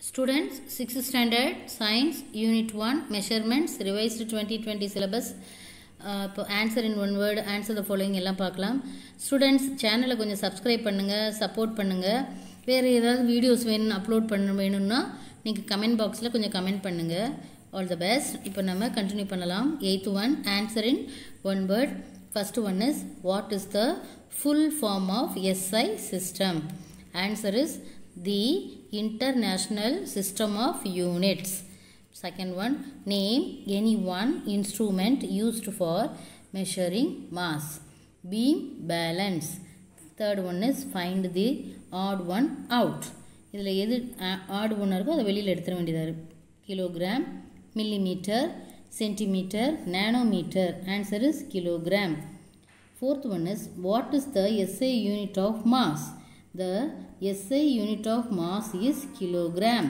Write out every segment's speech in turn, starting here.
Students, 6th standard science unit 1 measurements revised 2020 syllabus uh, இப்போ answer in one word answer the following எல்லாம் பார்க்கலாம் students சேனலை கொஞ்சம் subscribe பண்ணுங்கள் சப்போர்ட் பண்ணுங்கள் வேறு ஏதாவது வீடியோஸ் வேணும் அப்லோட் பண்ண வேணும்னா நீங்கள் கமெண்ட் பாக்ஸில் கொஞ்சம் கமெண்ட் பண்ணுங்கள் ஆல் த பெஸ்ட் இப்போ நம்ம கண்டினியூ பண்ணலாம் eight one answer in one word first one is what is the full form of SI system answer is the international system of units second one name any one instrument used for measuring mass beam balance third one is find the odd one out இதில் எது add ஒன்று இருக்கோ அதை வெளியில் எடுத்துட வேண்டியதாக இருக்குது kilogram millimetre centimetre nanometre answer is kilogram fourth one is what is the SI unit of mass The SI unit of mass is kilogram.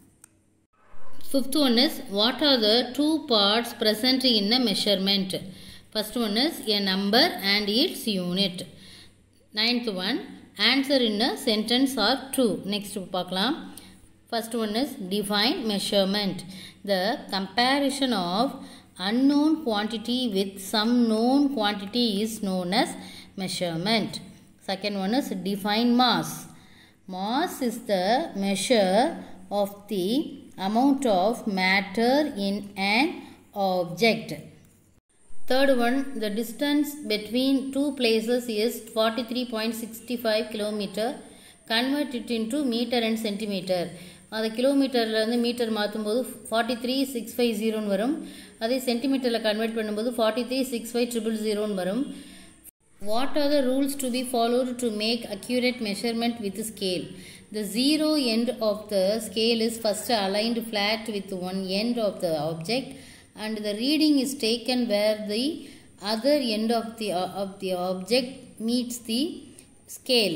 Fifth one is what are the two parts present in a measurement? First one is a number and its unit. Ninth one answer in a sentence or two. Next பார்க்கலாம். First one is define measurement. The comparison of unknown quantity with some known quantity is known as measurement. Second one is define mass. Mass is the measure of the amount of matter in an object. Third one, the distance between two places is 43.65 kilometer. Convert it into meter and centimeter. அதை கிலோமீட்டர்லேருந்து metre மாற்றும்போது forty three six five ஜீரோன்னு வரும் அதே சென்டிமீட்டரில் convert பண்ணும்போது forty three six five triple ஜீரோன்னு வரும் What are the rules to be followed to make accurate measurement with scale? The zero end of the scale is first aligned flat with one end of the object and the reading is taken where the other end of the, of the object meets the scale.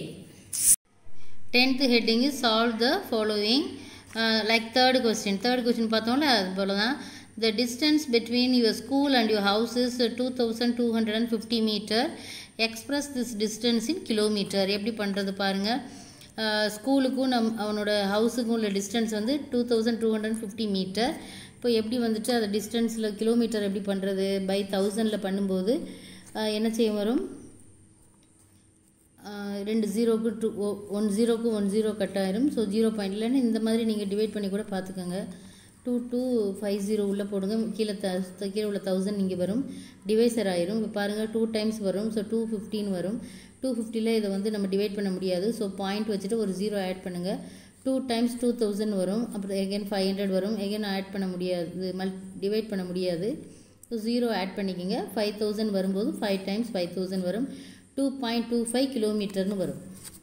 Tenth heading is solve the following uh, like third question. Third question பார்த்தோம்ல அது போல தான் The distance between your school and your house is 2250 meter. Express this distance in kilometre எப்படி பண்ணுறது பாருங்கள் ஸ்கூலுக்கும் நம் அவனோட ஹவுஸுக்கும் உள்ள டிஸ்டன்ஸ் வந்து two thousand two hundred fifty metre இப்போ எப்படி வந்துட்டு அதை டிஸ்டன்ஸில் கிலோமீட்டர் எப்படி பண்ணுறது பை தௌசண்டில் பண்ணும்போது என்ன செய்ய வரும் ரெண்டு ஜீரோக்கு டூ ஒன் ஜீரோக்கு ஒன் ஜீரோ கட் ஆயிரும் ஸோ ஜீரோ பாயிண்ட் இல்லைன்னு இந்த மாதிரி நீங்கள் டிவைட் பண்ணி கூட பார்த்துக்கோங்க டூ டூ ஃபைவ் ஜீரோ உள்ளே போடுங்க கீழே த கீழே உள்ள தௌசண்ட் இங்கே வரும் டிவைசர் ஆயிரும் இப்போ பாருங்கள் டூ டைம்ஸ் வரும் ஸோ டூ ஃபிஃப்டின் வரும் டூ ஃபிஃப்டியில் இதை வந்து நம்ம டிவைட் பண்ண முடியாது ஸோ பாயிண்ட் வச்சுட்டு ஒரு ஜீரோ ஆட் பண்ணுங்கள் டூ டைம்ஸ் டூ தௌசண்ட் வரும் அப்புறம் எகைன் ஃபைவ் ஹண்ட்ரட் வரும் எகைன் ஆட் பண்ண முடியாது மல் டிவைட் பண்ண முடியாது ஸோ ஜீரோ ஆட் பண்ணிக்கோங்க ஃபைவ் தௌசண்ட் வரும்போது ஃபைவ் டைம்ஸ் ஃபைவ் தௌசண்ட் வரும் டூ பாயிண்ட் டூ ஃபைவ் கிலோமீட்டர்னு வரும்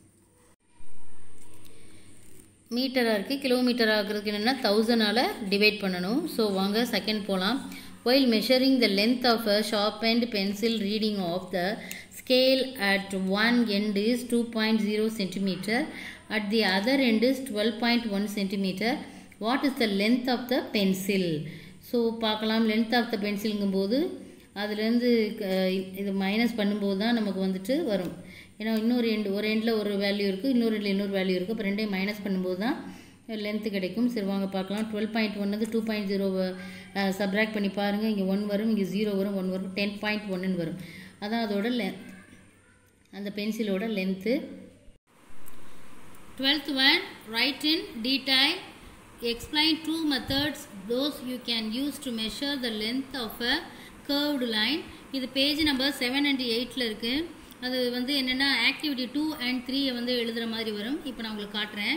மீட்டராக இருக்குது கிலோமீட்டர் ஆகிறதுக்கு என்னென்னா தௌசண்டால் டிவைட் பண்ணணும் ஸோ வாங்க செகண்ட் போகலாம் while measuring the length of a sharp and pencil reading of the scale at one end is two point zero centimetre at the other end is twelve point one centimetre what is the length of the pencil so பார்க்கலாம் length of the பென்சிலுங்கும்போது அதுலேருந்து இது minus பண்ணும்போது தான் நமக்கு வந்துட்டு வரும் ஏன்னா இன்னொரு எண்டு ஒரு எண்டில் ஒரு வேல்யூ இருக்குது இன்னொரு எண்டில் இன்னொரு வேல்யூ இருக்குது அப்போ ரெண்டையும் மைனஸ் பண்ணும்போது தான் லென்த்து கிடைக்கும் சரி வாங்க பார்க்கலாம் டுவெல் பாயிண்ட் ஒன் வந்து டூ பாயிண்ட் ஜீரோவை சப்ராக்ட் பண்ணி பாருங்கள் இங்கே ஒன் வரும் இங்கே ஜீரோ வரும் ஒன் வரும் டென் பாயிண்ட் ஒன்றுன்னு வரும் அதான் அதோட லெ அந்த பென்சிலோட length twelfth one right in detail explain two methods those you can use to measure the length of a curved line இது பேஜ் நம்பர் செவன் அண்ட் எயிட்டில் இருக்குது அது வந்து என்னென்னா ஆக்டிவிட்டி டூ அண்ட் த்ரீயை வந்து எழுதுகிற மாதிரி வரும் இப்போ நான் உங்களுக்கு காட்டுறேன்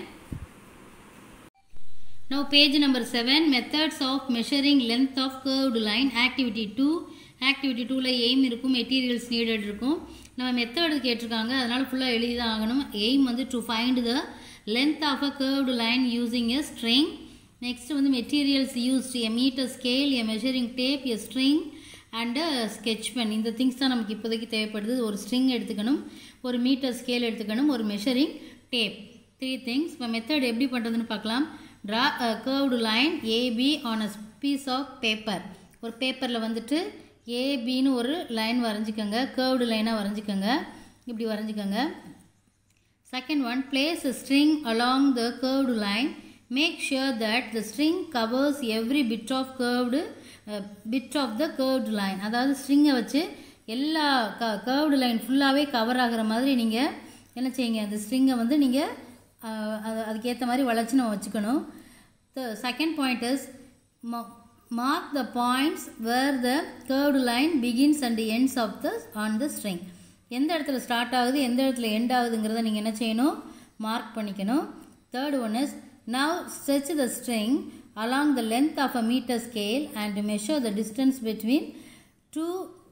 now page number seven methods of measuring length of curved line activity two activity டூவில் எய்ம் இருக்கும் மெட்டீரியல்ஸ் நீடட் இருக்கும் நம்ம மெத்தடு கேட்டிருக்காங்க அதனால் ஃபுல்லாக எழுதி தான் ஆகணும் எய்ம் வந்து to find the length of a curved line using a string next வந்து materials used a metre scale a measuring tape a string and sketch pen இந்த திங்ஸ் தான் நமக்கு இப்போதைக்கு தேவைப்படுது ஒரு ஸ்ட்ரிங் எடுத்துக்கணும் ஒரு மீட்டர் ஸ்கேல் எடுத்துக்கணும் ஒரு மெஷரிங் டேப் த்ரீ திங்ஸ் இப்போ மெத்தட் எப்படி பண்ணுறதுன்னு பார்க்கலாம் draw a curved line AB on a piece of paper ஒரு பேப்பரில் வந்துட்டு ஏபின்னு ஒரு லைன் வரைஞ்சிக்கோங்க கர்வ்டு லைனாக வரைஞ்சிக்கோங்க இப்படி வரைஞ்சிக்கோங்க Second one, place a string along the curved line make sure that the string covers every bit of curved bit of the curved line அதாவது ஸ்ட்ரிங்கை வச்சு எல்லா க கர்வ்டு லைன் ஃபுல்லாகவே கவர் ஆகிற மாதிரி நீங்கள் என்ன செய்யுங்க அந்த ஸ்ட்ரிங்கை வந்து நீங்கள் அது அதுக்கேற்ற மாதிரி வளைச்சி நம்ம வச்சுக்கணும் the second point is mark the points where the curved line begins and ends of the on the string எந்த இடத்துல ஸ்டார்ட் ஆகுது எந்த இடத்துல எண்ட் ஆகுதுங்கிறத நீங்கள் என்ன செய்யணும் மார்க் பண்ணிக்கணும் third one is now stretch the string along the length of a metre scale and measure the distance between two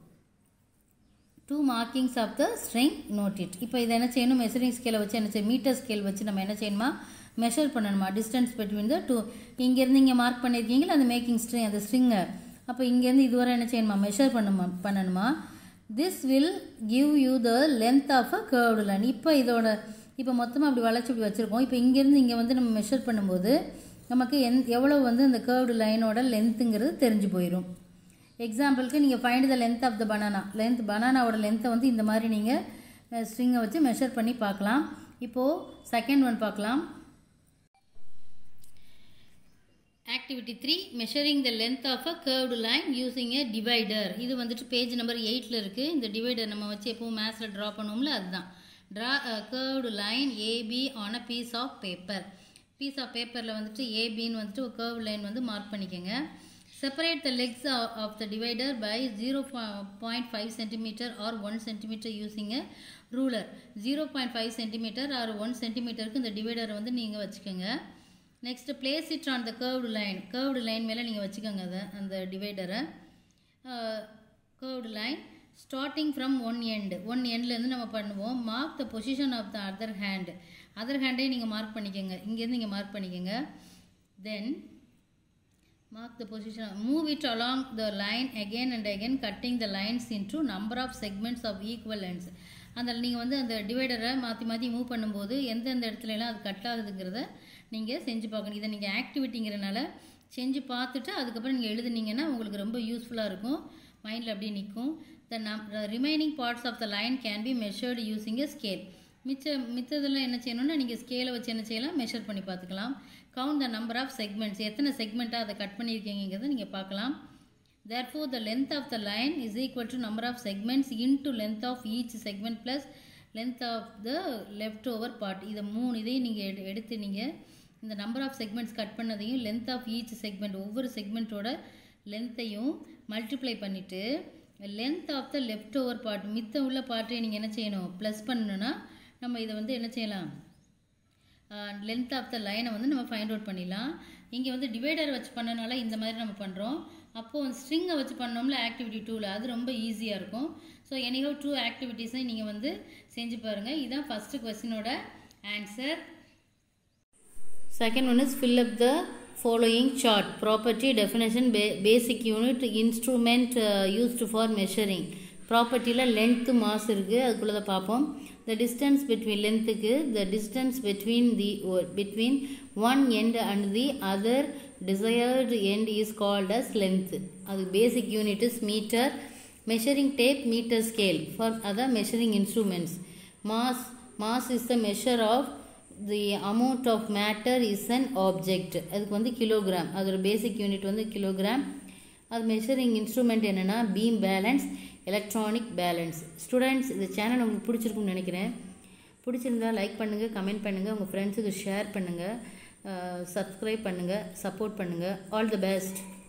two markings of the string note it இப்போ இதை என்ன செய்யணும் மெஷரிங் ஸ்கேலை வச்சு என்ன செய்யணும் மீட்டர் ஸ்கேல் வச்சு நம்ம என்ன செய்யணுமா மெஷர் பண்ணணுமா டிஸ்டன்ஸ் பிட்வீன் த டூ இங்கேருந்து இங்கே மார்க் பண்ணியிருக்கீங்களா அந்த மேக்கிங் ஸ்ட்ரிங் அந்த ஸ்ட்ரிங்கை அப்போ இங்கேருந்து இதுவரை என்ன செய்யணுமா மெஷர் பண்ணுமா பண்ணணுமா this will give you the length of a curved line இப்போ இதோட இப்போ மொத்தமாக அப்படி வளைச்சி இப்படி வச்சுருக்கோம் இப்போ இங்கேருந்து இங்கே வந்து நம்ம மெஷர் பண்ணும்போது நமக்கு எந் எவ்வளோ வந்து அந்த கேர்வ்டு லைனோட லென்த்துங்கிறது தெரிஞ்சு போயிடும் எக்ஸாம்பிளுக்கு நீங்கள் find the length of the banana length பனானாவோட லென்த்தை வந்து இந்த மாதிரி நீங்கள் ஸ்ட்ரிங்கை வச்சு மெஷர் பண்ணி பார்க்கலாம் இப்போது செகண்ட் ஒன் பார்க்கலாம் activity three measuring the length of a curved line using a divider இது வந்துட்டு பேஜ் நம்பர் எயிட்டில் இருக்குது இந்த டிவைடர் நம்ம வச்சு எப்பவும் மேத்ஸில் ட்ரா பண்ணுவோம்ல அதுதான் draw a curved line AB on a piece of paper piece of பேப்பரில் வந்துட்டு ஏபின்னு வந்துட்டு ஒரு கேர்வ் லைன் வந்து மார்க் பண்ணிக்கோங்க separate the legs of the divider by zero point five centimetre or one centimetre using a ruler zero point five centimetre or one சென்டிமீட்டருக்கு இந்த டிவைடரை வந்து நீங்கள் வச்சுக்கோங்க next place it on the curved line curved line மேலே நீங்கள் வச்சுக்கோங்க அதை அந்த டிவைடரை curved line starting from one end one எண்ட்லேருந்து நம்ம பண்ணுவோம் mark the position of the other hand other ஹேண்டையும் நீங்கள் மார்க் பண்ணிக்கோங்க இங்கேருந்து நீங்கள் மார்க் பண்ணிக்கோங்க தென் mark the position move it along the line again and again cutting the lines into number of segments of equal lengths அந்த நீங்கள் வந்து அந்த டிவைடரை மாற்றி மாற்றி மூவ் பண்ணும்போது எந்தெந்த இடத்துலலாம் அது கட் ஆகுதுங்கிறத நீங்கள் செஞ்சு பார்க்கணும் இதை நீங்கள் ஆக்டிவிட்டிங்கிறனால செஞ்சு பார்த்துட்டு அதுக்கப்புறம் நீங்கள் எழுதுனீங்கன்னா உங்களுக்கு ரொம்ப யூஸ்ஃபுல்லாக இருக்கும் மைண்டில் அப்படியே நிற்கும் த நம் remaining parts of the line can be measured using a scale மிச்ச மித்ததெல்லாம் என்ன செய்யணும்னா நீங்கள் ஸ்கேலை வச்சு என்ன செய்யலாம் மெஷர் பண்ணி பார்த்துக்கலாம் count the number of segments எத்தனை செக்மெண்ட்டாக அதை கட் பண்ணியிருக்கீங்கிறத நீங்கள் பார்க்கலாம் therefore the length of the line is equal to number of segments into length of each segment plus length of the leftover part இதை மூணு இதையும் நீங்கள் எடு எடுத்து நீங்கள் இந்த நம்பர் ஆஃப் செக்மெண்ட்ஸ் கட் பண்ணதையும் லென்த் ஆஃப் ஈச் செக்மெண்ட் ஒவ்வொரு செக்மெண்ட்டோட லென்த்தையும் மல்டிப்ளை பண்ணிவிட்டு length of the left over part மித்த உள்ள பார்ட்டை நீங்கள் என்ன செய்யணும் ப்ளஸ் பண்ணணுன்னா நம்ம இதை வந்து என்ன செய்யலாம் லென்த் ஆஃப் த லைனை வந்து நம்ம ஃபைண்ட் அவுட் பண்ணிடலாம் இங்கே வந்து டிவைடர் வச்சு பண்ணனால இந்த மாதிரி நம்ம பண்ணுறோம் அப்போது ஸ்ட்ரிங்கை வச்சு பண்ணோம்ல ஆக்டிவிட்டி டூவில் அது ரொம்ப ஈஸியாக இருக்கும் ஸோ எனிஹோ டூ ஆக்டிவிட்டீஸை நீங்கள் வந்து செஞ்சு பாருங்கள் இதுதான் ஃபஸ்ட்டு கொஸ்டினோட answer Second one is fill up the following chart. Property definition ba- basic unit instrument uh, used for measuring. ப்ராப்பர்ட்டியில் லென்த்து மாஸ் இருக்குது அதுக்குள்ளதை பார்ப்போம் த டிஸ்டன்ஸ் பிட்வீன் லென்த்துக்கு the distance between the between one end and the other desired end is called as length அது basic unit is metre measuring tape metre scale for other measuring instruments mass mass is the measure of the amount of matter is an object அதுக்கு வந்து kilogram அதோட basic unit வந்து kilogram அது measuring instrument என்னென்னா beam balance electronic balance students இந்த channel உங்களுக்கு பிடிச்சிருக்குன்னு நினைக்கிறேன் பிடிச்சிருந்தா லைக் பண்ணுங்கள் கமெண்ட் பண்ணுங்கள் உங்கள் ஃப்ரெண்ட்ஸுக்கு ஷேர் பண்ணுங்கள் சப்ஸ்கிரைப் பண்ணுங்கள் சப்போர்ட் பண்ணுங்கள் ஆல் தி பெஸ்ட்